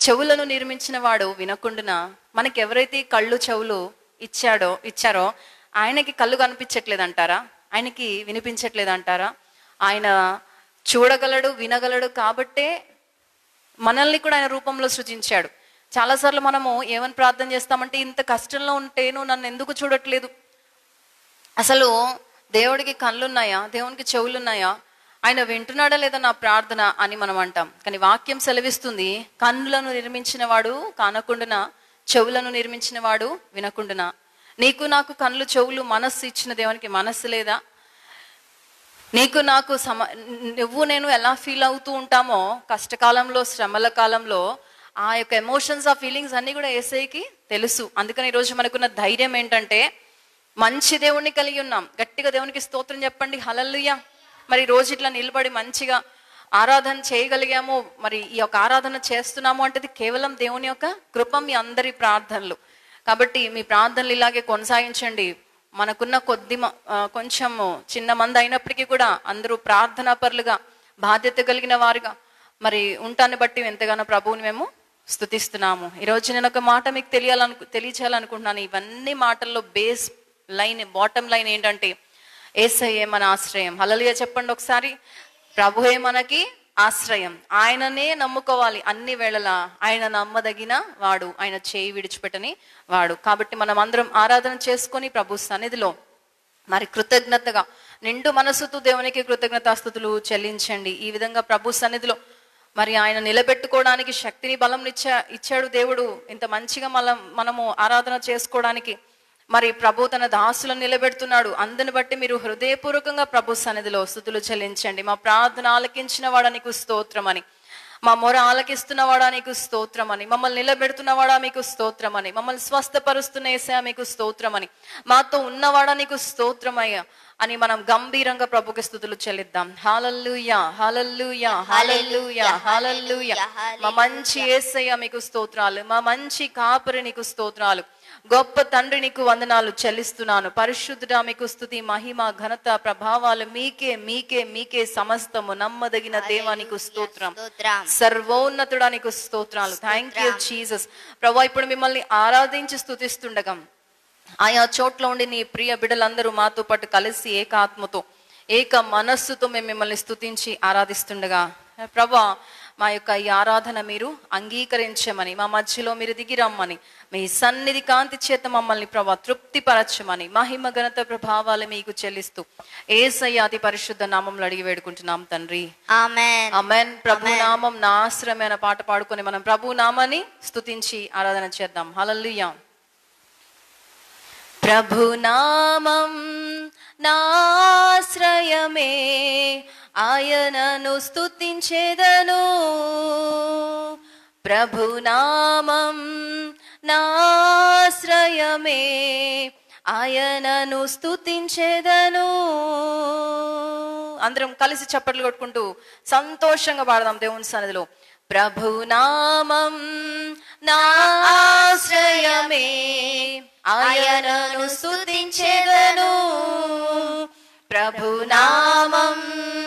చెవులను నిర్మించిన వాడు వినకుండునా మనకి ఎవరైతే ఈ కళ్ళు చెవులు ఇచ్చాడో ఇచ్చారో ఆయనకి కళ్ళు కనిపించట్లేదంటారా ఆయనకి వినిపించట్లేదంటారా ఆయన చూడగలడు వినగలడు కాబట్టే మనల్ని కూడా ఆయన రూపంలో సృజించాడు చాలాసార్లు మనము ఏమని ప్రార్థన చేస్తామంటే ఇంత కష్టంలో ఉంటే నువ్వు నన్ను ఎందుకు చూడట్లేదు అసలు దేవుడికి కళ్ళున్నాయా దేవునికి చెవులున్నాయా ఆయన వింటున్నాడా లేదా నా ప్రార్థన అని మనం అంటాం కానీ వాక్యం సెలవిస్తుంది కన్నులను నిర్మించిన వాడు కానకుండునా చెవులను నిర్మించిన వాడు వినకుండునా నీకు నాకు కళ్ళు చెవులు మనస్సు ఇచ్చిన దేవునికి మనస్సు లేదా నీకు నాకు సమ నువ్వు నేను ఎలా ఫీల్ అవుతూ ఉంటామో కష్టకాలంలో శ్రమల కాలంలో ఆ యొక్క ఎమోషన్స్ ఆ ఫీలింగ్స్ అన్నీ కూడా ఏసైకి తెలుసు అందుకని ఈరోజు మనకున్న ధైర్యం ఏంటంటే మంచి దేవుణ్ణి కలిగి ఉన్నాం గట్టిగా దేవునికి స్తోత్రం చెప్పండి హలల్లుయ్య మరి ఈ రోజు ఇట్లా నిలబడి మంచిగా ఆరాధన చేయగలిగాము మరి ఈ యొక్క ఆరాధన చేస్తున్నాము అంటే ఇది కేవలం దేవుని యొక్క కృప మీ అందరి ప్రార్థనలు కాబట్టి మీ ప్రార్థనలు ఇలాగే కొనసాగించండి మనకున్న కొద్ది మ- ఆ, కొంచెము చిన్న మంది అయినప్పటికీ కూడా అందరూ ప్రార్థనా పరులుగా బాధ్యత కలిగిన వారుగా మరి ఉంటాన్ని బట్టి ఎంతగానో ప్రభువుని మేము స్తుతిస్తున్నాము ఈరోజు నేను ఒక మాట మీకు తెలియాలను తెలియచేయాలనుకుంటున్నాను ఇవన్నీ మాటల్లో బేస్ లైన్ బాటమ్ లైన్ ఏంటంటే ఏసయ్యే మన ఆశ్రయం హలలుగా చెప్పండి ఒకసారి ప్రభువే మనకి ఆశ్రయం ఆయననే నమ్ముకోవాలి అన్ని వేళలా ఆయన నమ్మదగిన వాడు ఆయన చేయి విడిచిపెట్టని వాడు కాబట్టి మనం అందరం ఆరాధన చేసుకొని ప్రభు సన్నిధిలో మరి కృతజ్ఞతగా నిండు మనసుతో దేవునికి కృతజ్ఞతాస్థుతులు చెల్లించండి ఈ విధంగా ప్రభు సన్నిధిలో మరి ఆయన నిలబెట్టుకోవడానికి శక్తిని బలం ఇచ్చా ఇచ్చాడు దేవుడు ఇంత మంచిగా మనం మనము ఆరాధన చేసుకోవడానికి మరి ప్రభు తన దాసులను నిలబెడుతున్నాడు అందుని బట్టి మీరు హృదయపూర్వకంగా ప్రభు సన్నిధిలో స్థుతులు చెల్లించండి మా ప్రార్థన ఆలకించిన వాడా నీకు స్తోత్రమని మా మొర ఆలకిస్తున్నవాడా నీకు స్తోత్రమని మమ్మల్ని నిలబెడుతున్నవాడా మీకు స్తోత్రమని మమ్మల్ని స్వస్థపరుస్తున్న ఏసా మీకు స్తోత్రమని మాతో ఉన్నవాడా నీకు స్తోత్రమయ్యా అని మనం గంభీరంగా ప్రభుకి స్థుతులు చెల్లిద్దాం హాలల్లుయా హాలల్లుయా హాలల్లుయా హాలల్లుయా మా మంచి ఏసయ్య మీకు స్తోత్రాలు మా మంచి కాపరి నీకు స్తోత్రాలు గొప్ప తండ్రి నీకు వందనాలు చెల్లిస్తున్నాను పరిశుద్ధుడా మీకు స్థుతి మహిమ ఘనత ప్రభావాలు మీకే మీకే మీకే సమస్తము నమ్మదగిన దేవా నీకు స్తోత్రం స్తోత్రం సర్వోన్నతుడా నీకు స్తోత్రాలు థ్యాంక్ యూ జీసస్ ప్రభా ఇప్పుడు మిమ్మల్ని ఆరాధించి స్తుతిస్తుండగా ఆయా చోట్ల ఉండి నీ ప్రియ బిడ్డలందరూ మాతో పాటు కలిసి ఏక ఆత్మతో ఏక మనస్సుతో మేము మిమ్మల్ని స్తుతించి ఆరాధిస్తుండగా ప్రభా మా యొక్క ఈ ఆరాధన మీరు అంగీకరించమని మా మధ్యలో మీరు దిగి రమ్మని మీ సన్నిధి కాంతి చేత మమ్మల్ని ప్రభా తృప్తిపరచమని మహిమ ఘనత ప్రభావాలు మీకు చెల్లిస్తూ ఏసయ్య అతి పరిశుద్ధ నామంలో అడిగి వేడుకుంటున్నాం తండ్రి ఆమెన్ అమెన్ ప్రభు నామం నా ఆశ్రమైన పాట పాడుకొని మనం ప్రభు నామాన్ని స్తుతించి ఆరాధన చేద్దాం హల్లెలూయా ప్రభు నామం నాశ్రయమే ఆయనను స్తుతించేదను ప్రభు నామం నాశ్రయమే ఆయనను స్తుతించేదను అందరం కలిసి చప్పట్లు కొట్టుకుంటూ సంతోషంగా పాడదాం దేవుని సన్నిధిలో ప్రభు నామం నాశ్రయమే ఆయనను స్తుతించేదను ప్రభు నామం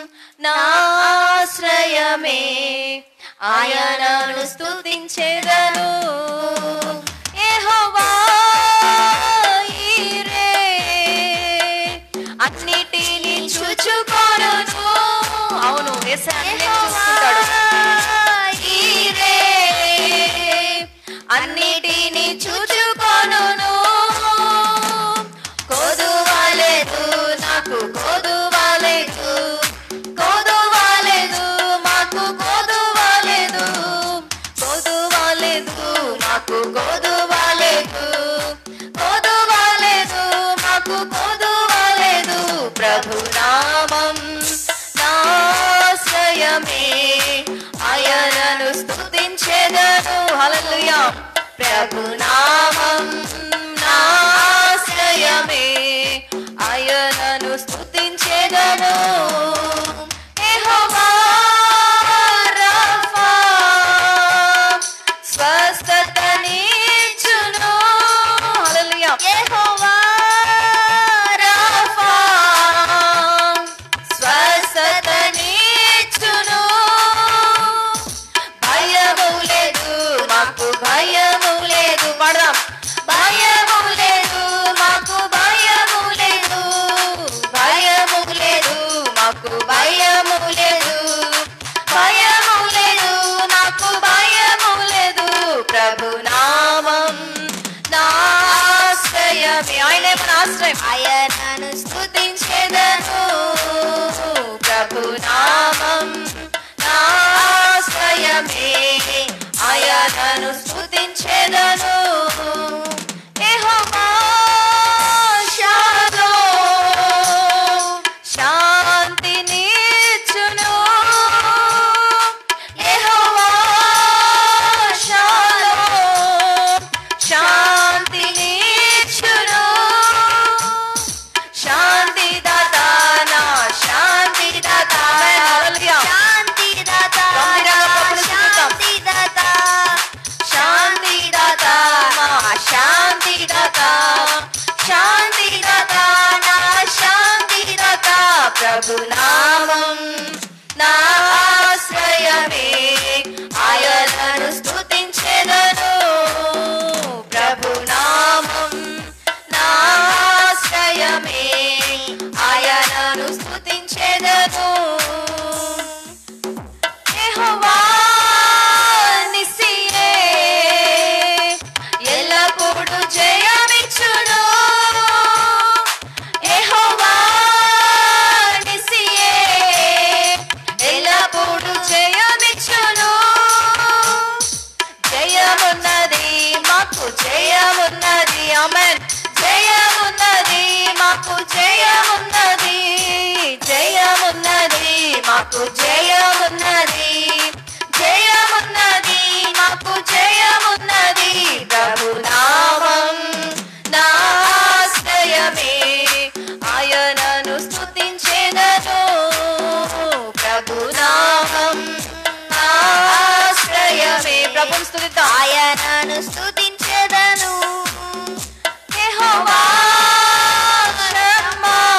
నాశ్రయమే ఆయనను స్తుతించేదను యెహోవా ఈరే అన్నిటిని చూచుకొనును అవును యేసయ్య అన్నిటిని చూసుకుంటాడు ఈరే అన్నిటిని చూచుకొనును కొదువాలేదు నాకు కొదువాలేదు కొదువాలేదు మాకు కొదువాలేదు కొదువాలేదు మాకు కొదువాలేదు కొదువాలేదు మాకు కొదువాలేదు ప్రభు నామం నాశ్రయమే ఆయనను స్తుతించెదను హల్లెలూయా ప్రభు నామం నాశ్రయమే ఆయనను స్తుతించెదను యెహోవా రఫా స్వస్థతనిచ్చును హల్లెలూయా యెహోవా రఫా స్వస్థతనిచ్చును భయము లేదు ఆమేన్ ఆయనను స్తుతించెదను ప్రభు నామం నాశ్రయమే ఆయనను స్తుతించెదను యెహోవా షాలోమ్ శాంతినిచ్చును యెహోవా షాలోమ్ శాంతినిచ్చును శాంతి దాత నా శాంతి దాత ఆమేన్. హల్లెలూయా. శాంతి దాత గంభీరంగా ప్రభువుని స్తుతిద్దాం. శాంతి దాత శాంతి దాత మా శాంతి దాత శాంతి దాత నా శాంతి దాత ప్రభు నామం నా ఆశ్రయమే ఆయనను స్తుతించెదను ప్రభు నామం నా ఆశ్రయమే ఆయనను స్తుతించెదను యెహోవా నిస్సియే ఎల్లప్పుడూ జయమిచ్చును యెహోవా నిస్సియే ఎల్లప్పుడూ జయమిచ్చును జయమున్నది మాకు జయమున్నది ఆమేన్ జయమున్నది మాకు జయమున్నది జయమున్నది మాకు జయమున్నది జయమున్నది మాకు జయమున్నది ప్రభు నామం నా ఆశ్రయమే ఆయనను స్తుతించెదను ప్రభు నామం నా ఆశ్రయమే ప్రభుని స్తుతిద్దాం ఆయనను స్తుతించెదను యెహోవా శర్మా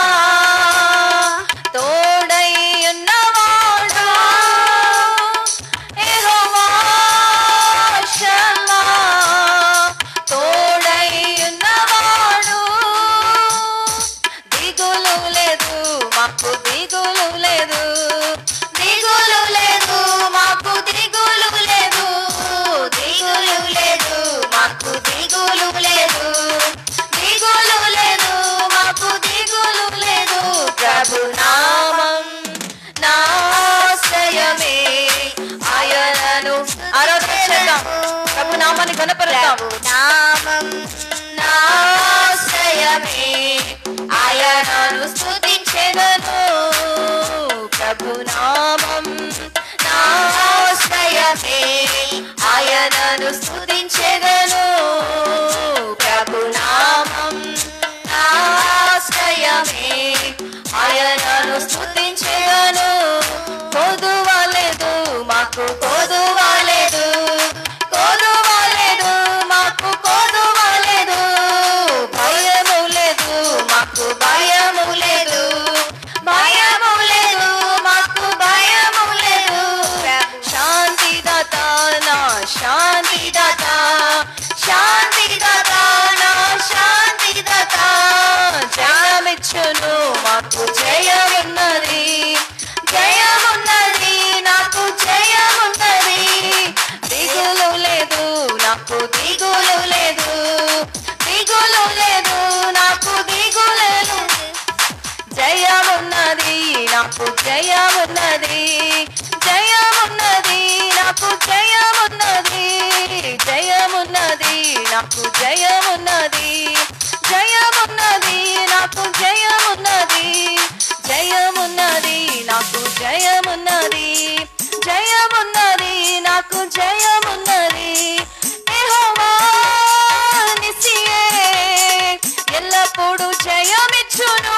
తోడై ఉన్నవాడు యెహోవా శర్మా తోడై ఉన్నవాడు దిగులు లేదు మాకు దిగులు లేదు దిగులు లేదు మాకు దిగులు లేదు దిగులు లేదు మాకు దిగులు లేదు దిగులు లేదు మాకు దిగులు లేదు ప్రభు నామం నా ఆశ్రయమే ఆయనను ఆరాధన చేద్దాం ప్రభు నామాన్ని కనపరుద్దాం ప్రభు నామం నా ఆశ్రయమే ఆయనను స్తుతించెదను ప్రభు నామం నా ఆశ్రయమే ఆయనను స్తుతించెదను ప్రభు నామం నా ఆశ్రయమే ఆయనను స్తుతించెదను కొదువలేదు మాకు కొదువలేదు కొదువలేదు మాకు కొదువలేదు భయము లేదు మాకు భయము లేదు భయము లేదు మాకు భయము లేదు శాంతి దాత నా శాంతి దాత శాంతి దాత నా శాంతి దాత జయమిచ్చును మాకు జయమున్నది జయమున్నది నాకు జయమున్నది దిగులు లేదు నాకు దిగులు లేదు దిగులు లేదు నాకు దిగులు లేదు జయమున్నది నాకు జయమున్నది జయమున్నది నాకు జయమున్నది జయమున్నది నాకు జయమున్నది జయమున్నది నాకు జయమున్నది జయమున్నది నాకు జయమున్నది జయమున్నది నాకు జయమున్నది యెహోవా నిస్సియే ఎల్లప్పుడూ జయమిచ్చును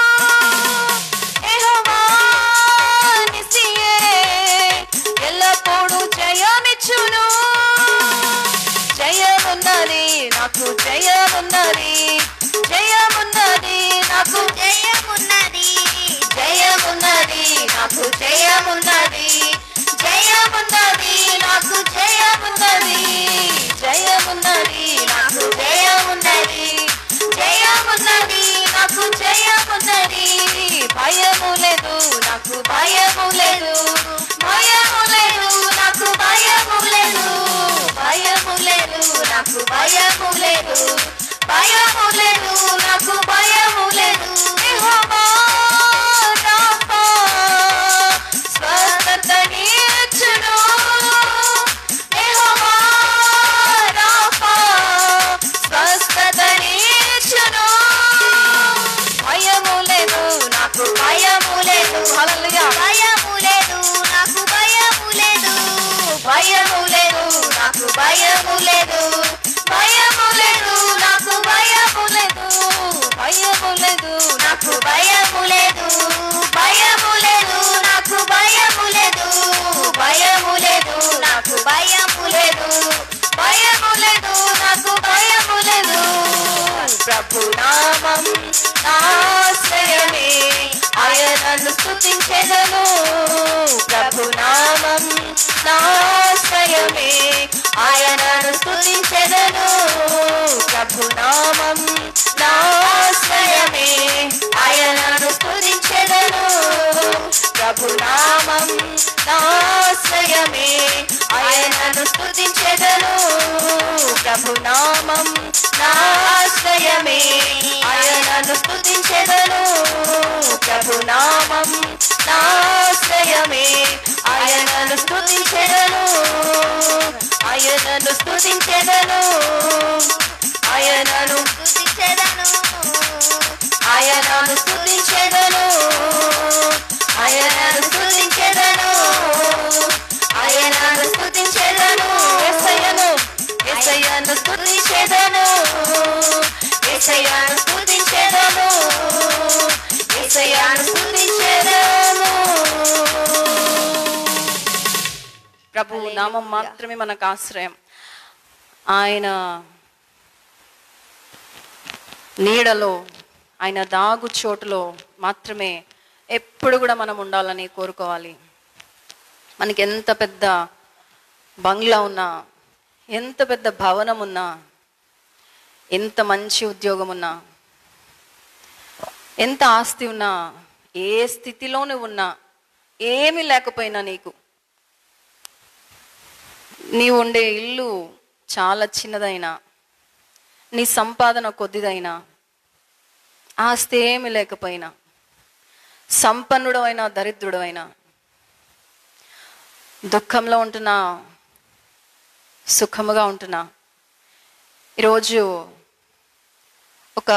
యెహోవా నిస్సియే ఎల్లప్పుడూ జయమిచ్చును జయమున్నది నాకు జయమున్నది జయమున్నది నాకు జయమున్నది జయమున్నది నాకు జయమున్నది జయమున్నది నాకు జయమున్నది జయమున్నది నాకు జయమున్నది జయమున్నది నాకు జయమున్నది భయము లేదు నాకు భయము లేదు భయము లేదు నాకు భయము లేదు భయము లేదు నాకు భయము లేదు భయము లేదు నాకు భయము భయము లేదు భయము లేదు నాకు భయము లేదు ప్రభు నామం నాశ్రయమే ఆయనను స్తుతించెదను ప్రభు నామం నాశ్రయమే ఆయనను స్తుతించెదను ప్రభు నామం నాశ్రయమే ఆయనను స్తుతించెదను ప్రభు నామం నాశ్రయమే ఆయనను స్తుతించెదను ప్రభు నామం నాశ్రయమే ఆయనను స్తుతించెదను ప్రభు నామం నాశ్రయమే ఆయనను స్తుతించెదను ఆయనను స్తుతించెదను ఆయనను స్తుతించెదను ఆయనను స్తుతించెదను ఆయనను స్తుతించెదను ఆయనను స్తుతించెదను యేసయ్యను యేసయ్యను స్తుతించెదను యేసయ్యను స్తుతించెదను యేసయ్యను స్తుతించెదను ప్రభు నామం మాత్రమే మనకు ఆశ్రయం ఆయన నీడలో ఆయన దాగు చోటులో మాత్రమే ఎప్పుడు కూడా మనం ఉండాలని కోరుకోవాలి మనకి ఎంత పెద్ద బంగ్లా ఉన్నా ఎంత పెద్ద భవనం ఉన్నా ఎంత మంచి ఉద్యోగం ఉన్నా ఎంత ఆస్తి ఉన్నా ఏ స్థితిలో నువ్వు ఉన్నా ఏమీ లేకపోయినా నీకు నీవు ఉండే ఇల్లు చాలా చిన్నదైనా నీ సంపాదన కొద్దిదైనా ఆస్తి ఏమి లేకపోయినా సంపన్నుడు అయినా దరిద్రుడు అయినా దుఃఖంలో ఉంటున్నా సుఖముగా ఉంటున్నా ఈరోజు ఒక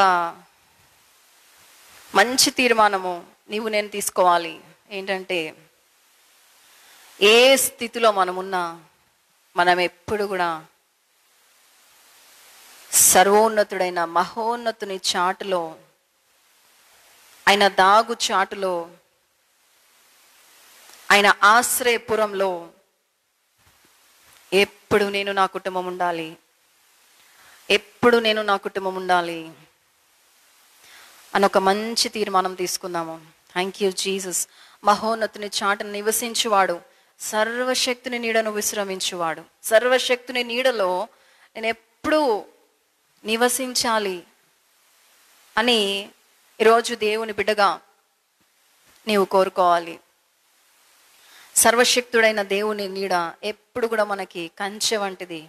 మంచి తీర్మానము నీవు నేను తీసుకోవాలి ఏంటంటే ఏ స్థితిలో మనమున్నా మనం ఎప్పుడు కూడా సర్వోన్నతుడైన మహోన్నతుని చాటులో ఆయన దాగు చాటులో ఆయన ఆశ్రయపురంలో ఎప్పుడు నేను నా కుటుంబం ఉండాలి ఎప్పుడు నేను నా కుటుంబం ఉండాలి అని ఒక మంచి తీర్మానం తీసుకుందాము థ్యాంక్ యూ జీసస్ మహోన్నతుని చాటును నివసించువాడు సర్వశక్తిని నీడను విశ్రమించువాడు సర్వశక్తిని నీడలో నేను ఎప్పుడూ నివసించాలి అని ఈరోజు దేవుని బిడ్డగా నీవు కోరుకోవాలి సర్వశక్తుడైన దేవుని నీడ ఎప్పుడు కూడా మనకి కంచె వంటిది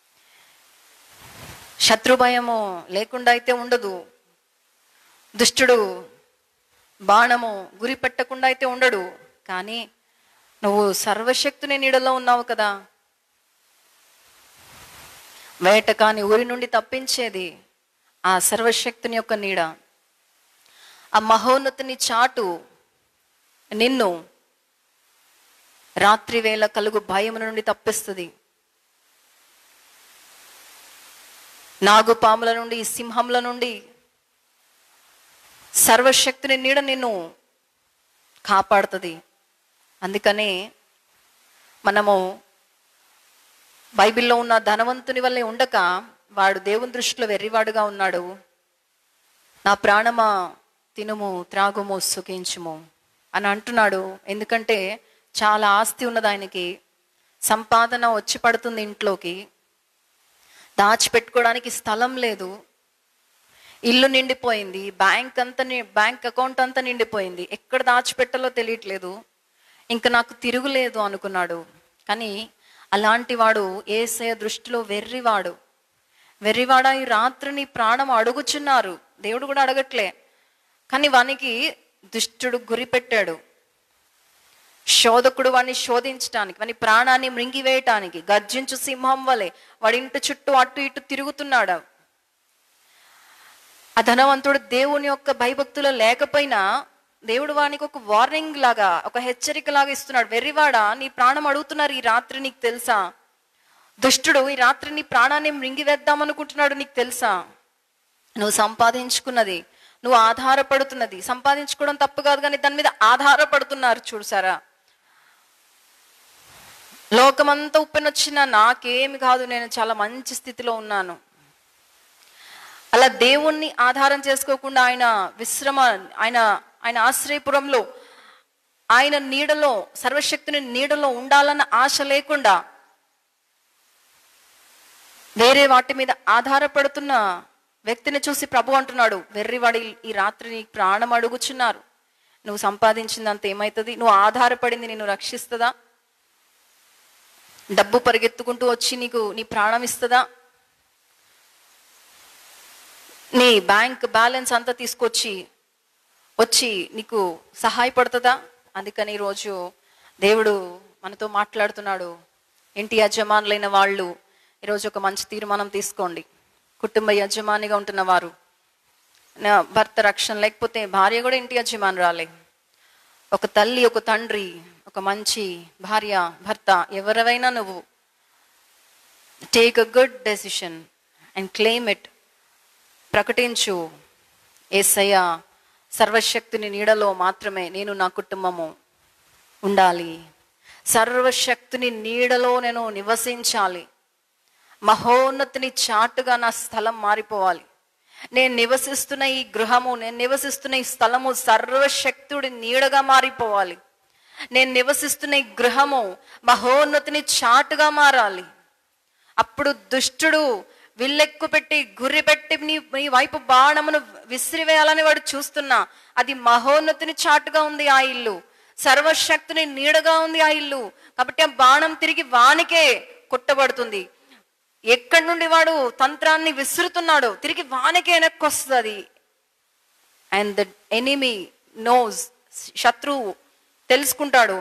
శత్రు భయము లేకుండా అయితే ఉండదు దుష్టుడు బాణము గురి పెట్టకుండా అయితే ఉండడు కానీ నువ్వు సర్వశక్తుని నీడలో ఉన్నావు కదా వేట కాని ఊరి నుండి తప్పించేది ఆ సర్వశక్తుని యొక్క నీడ ఆ మహోన్నతుని చాటు నిన్ను రాత్రి వేళ కలుగు భయము నుండి తప్పిస్తుంది నాగుపాముల నుండి సింహంల నుండి సర్వశక్తిని నీడ నిన్ను కాపాడుతుంది అందుకనే మనము బైబిల్లో ఉన్న ధనవంతుని వల్లే ఉండక వాడు దేవుని దృష్టిలో వెర్రివాడుగా ఉన్నాడు నా ప్రాణమా తినుము త్రాగుము సుఖించుము అని అంటున్నాడు ఎందుకంటే చాలా ఆస్తి ఉన్నది ఆయనకి సంపాదన వచ్చి పడుతుంది ఇంట్లోకి దాచిపెట్టుకోవడానికి స్థలం లేదు ఇల్లు నిండిపోయింది బ్యాంక్ అంతా ని- బ్యాంక్ అకౌంట్ అంతా నిండిపోయింది ఎక్కడ దాచిపెట్టాలో తెలియట్లేదు ఇంకా నాకు తిరుగులేదు అనుకున్నాడు కానీ అలాంటి వాడు ఏసయ దృష్టిలో వెర్రివాడు వెర్రివాడ ఈ రాత్రి నీ ప్రాణం అడుగుచున్నారు దేవుడు కూడా అడగట్లే కానీ వానికి దుష్టుడు గురి పెట్టాడు శోధకుడు వాడిని శోధించటానికి వాని ప్రాణాన్ని మృంగివేయటానికి గర్జించు సింహం వలె వాడి ఇంటి చుట్టూ అటు ఇటు తిరుగుతున్నాడు ఆ ధనవంతుడు దేవుని యొక్క భయభక్తులు లేకపోయినా దేవుడు వానికి ఒక వార్నింగ్ లాగా ఒక హెచ్చరిక లాగా ఇస్తున్నాడు వెర్రివాడా నీ ప్రాణం అడుగుతున్నారు ఈ రాత్రి నీకు తెలుసా దుష్టుడు ఈ రాత్రి నీ ప్రాణాన్ని మృంగివేద్దాం అనుకుంటున్నాడు నీకు తెలుసా నువ్వు సంపాదించుకున్నది నువ్వు ఆధారపడుతున్నది సంపాదించుకోవడం తప్పు కాదు కానీ దాని మీద ఆధారపడుతున్నారు చూసారా లోకమంతా ఉప్పెనొచ్చినా నాకేమి కాదు నేను చాలా మంచి స్థితిలో ఉన్నాను అలా దేవుణ్ణి ఆధారం చేసుకోకుండా ఆయన విశ్రమ ఆయన ఆయన ఆశ్రయపురంలో ఆయన నీడలో సర్వశక్తిని నీడలో ఉండాలన్న ఆశ లేకుండా వేరే వాటి మీద ఆధారపడుతున్న వ్యక్తిని చూసి ప్రభు అంటున్నాడు వెర్రివాడి ఈ రాత్రి నీ ప్రాణం అడుగుచున్నారు నువ్వు సంపాదించిందంత ఏమవుతుంది నువ్వు ఆధారపడింది నిన్ను రక్షిస్తుందా డబ్బు పరిగెత్తుకుంటూ వచ్చి నీకు నీ ప్రాణం ఇస్తుందా నీ బ్యాంక్ బ్యాలెన్స్ అంతా తీసుకొచ్చి వచ్చి నీకు సహాయపడుతుందా అందుకని ఈరోజు దేవుడు మనతో మాట్లాడుతున్నాడు ఇంటి యజమానులైన వాళ్ళు ఈరోజు ఒక మంచి తీర్మానం తీసుకోండి కుటుంబ యజమానిగా ఉంటున్న వారు నా భర్త రక్షణ లేకపోతే భార్య కూడా ఇంటి యజమానురాలే ఒక తల్లి ఒక తండ్రి ఒక మంచి భార్య భర్త ఎవరైనా నువ్వు take a good decision and claim it ప్రకటించు ఏసయ్య సర్వశక్తిని నీడలో మాత్రమే నేను నా కుటుంబము ఉండాలి సర్వశక్తిని నీడలో నేను నివసించాలి మహోన్నతిని చాటుగా నా స్థలం మారిపోవాలి నేను నివసిస్తున్న ఈ గృహము నేను నివసిస్తున్న ఈ స్థలము సర్వశక్తుడి నీడగా మారిపోవాలి నేను నివసిస్తున్న ఈ గృహము మహోన్నతిని చాటుగా మారాలి అప్పుడు దుష్టుడు విల్లెక్కు పెట్టి గుర్రి పెట్టి నీ నీ వైపు బాణమును విసిరివేయాలని వాడు చూస్తున్నా అది మహోన్నతిని చాటుగా ఉంది ఆ ఇల్లు సర్వశక్తిని నీడగా ఉంది ఆ ఇల్లు కాబట్టి ఆ బాణం తిరిగి వానికే కొట్టబడుతుంది ఎక్కడి నుండి వాడు తంత్రాన్ని విసురుతున్నాడో తిరిగి వానికే వెనక్కి వస్తుంది అండ్ ద ఎనిమీ నోస్ శత్రువు తెలుసుకుంటాడు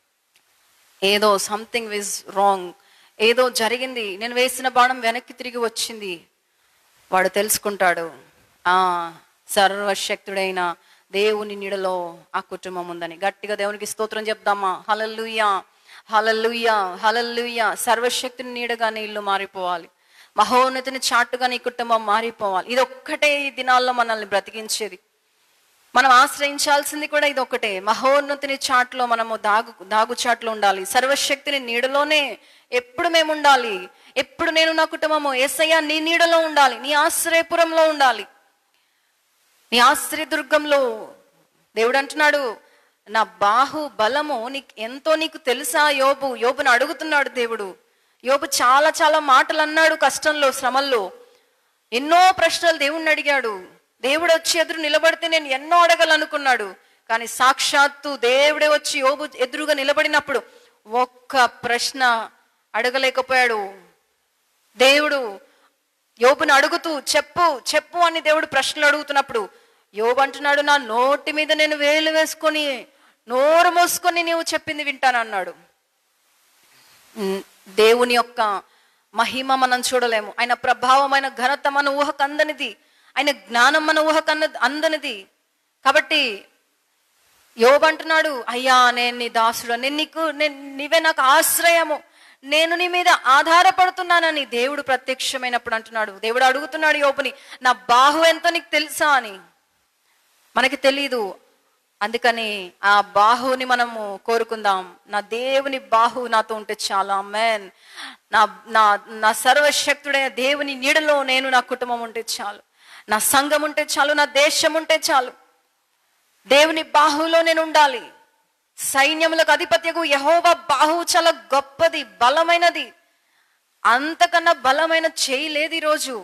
ఏదో సంథింగ్ విజ్ రాంగ్ ఏదో జరిగింది నేను వేసిన బాణం వెనక్కి తిరిగి వచ్చింది వాడు తెలుసుకుంటాడు ఆ సర్వశక్తుడైన దేవుని నీడలో ఆ కుటుంబం ఉందని గట్టిగా దేవునికి స్తోత్రం చెప్దామా హలల్లుయ్యా హలల్లుయ్యా హలల్లుయ్యా సర్వశక్తిని నీడగా నీ ఇల్లు మారిపోవాలి మహోన్నతిని చాటుగా నీ కుటుంబం మారిపోవాలి ఇది ఒక్కటే ఈ దినాల్లో మనల్ని బ్రతికించేది మనం ఆశ్రయించాల్సింది కూడా ఇది ఒకటే మహోన్నతిని చాట్లో మనము దాగు దాగు చాట్లో ఉండాలి సర్వశక్తిని నీడలోనే ఎప్పుడు మేము ఉండాలి ఎప్పుడు నేను నా కుటుంబము ఏసయ్య నీ నీడలో ఉండాలి నీ ఆశ్రయపురంలో ఉండాలి నీ ఆశ్రయదుర్గంలో దేవుడు అంటున్నాడు నా బాహు బలము నీకు ఎంతో నీకు తెలుసా యోబు యోబుని అడుగుతున్నాడు దేవుడు యోబు చాలా చాలా మాటలు అన్నాడు కష్టంలో శ్రమల్లో ఎన్నో ప్రశ్నలు దేవుణ్ణి అడిగాడు దేవుడు వచ్చి ఎదురు నిలబడితే నేను ఎన్నో అడగాలనుకున్నాడు కానీ సాక్షాత్తు దేవుడే వచ్చి యోబు ఎదురుగా నిలబడినప్పుడు ఒక్క ప్రశ్న అడగలేకపోయాడు దేవుడు యోబుని అడుగుతూ చెప్పు చెప్పు అని దేవుడు ప్రశ్నలు అడుగుతున్నప్పుడు యోబు అంటున్నాడు నా నోటి మీద నేను వేలు వేసుకొని నోరు మూసుకొని నీవు చెప్పింది వింటాను అన్నాడు ఉమ్, దేవుని యొక్క మహిమ మనం చూడలేము ఆయన ప్రభావం ఆయన ఘనత మన ఊహకు అందనిది ఆయన జ్ఞానం మన ఊహకు అన్న అందనిది కాబట్టి యోబు అంటున్నాడు అయ్యా నేను నీ దాసుడు నేను నీకు నేను నీవే నాకు ఆశ్రయము నేను నీ మీద ఆధారపడుతున్నానని దేవుడు ప్రత్యక్షమైనప్పుడు అంటున్నాడు దేవుడు అడుగుతున్నాడు యోబుని నా బాహు ఎంతో నీకు తెలుసా అని మనకి తెలీదు అందుకని ఆ బాహుని మనము కోరుకుందాం నా దేవుని బాహు నాతో ఉంటే చాలు అమ్మేన్ నా నా నా సర్వశక్తుడైన దేవుని నీడలో నేను నా కుటుంబం ఉంటే చాలు నా సంఘం ఉంటే చాలు నా దేశం ఉంటే చాలు దేవుని బాహులో నేను ఉండాలి సైన్యములకు అధిపత్యకు యహోవా బాహు చాలా గొప్పది బలమైనది అంతకన్నా బలమైన చేయి లేదు ఈరోజు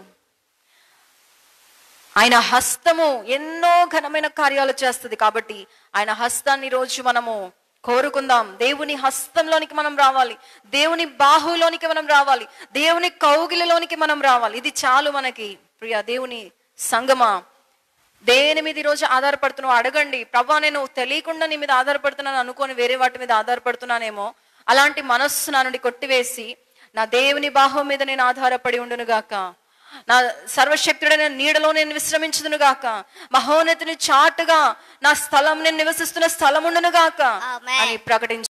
ఆయన హస్తము ఎన్నో ఘనమైన కార్యాలు చేస్తుంది కాబట్టి ఆయన హస్తాన్ని ఈ రోజు మనము కోరుకుందాం దేవుని హస్తంలోనికి మనం రావాలి దేవుని బాహులోనికి మనం రావాలి దేవుని కౌగిలిలోనికి మనం రావాలి ఇది చాలు మనకి ప్రియ దేవుని సంగమా దేని మీద ఈరోజు ఆధారపడుతున్నావు అడగండి ప్రభా నేను తెలియకుండా నీ మీద ఆధారపడుతున్నాను అనుకొని వేరే వాటి మీద ఆధారపడుతున్నానేమో అలాంటి మనస్సు నా నుండి కొట్టివేసి నా దేవుని బాహు మీద నేను ఆధారపడి ఉండును గాక నా సర్వశక్తుడైన నీడలో నేను విశ్రమించుదును గాక మహోన్నతిని చాటుగా నా స్థలం నేను నివసిస్తున్న స్థలం ఉండును గాక Amen. అని ప్రకటించు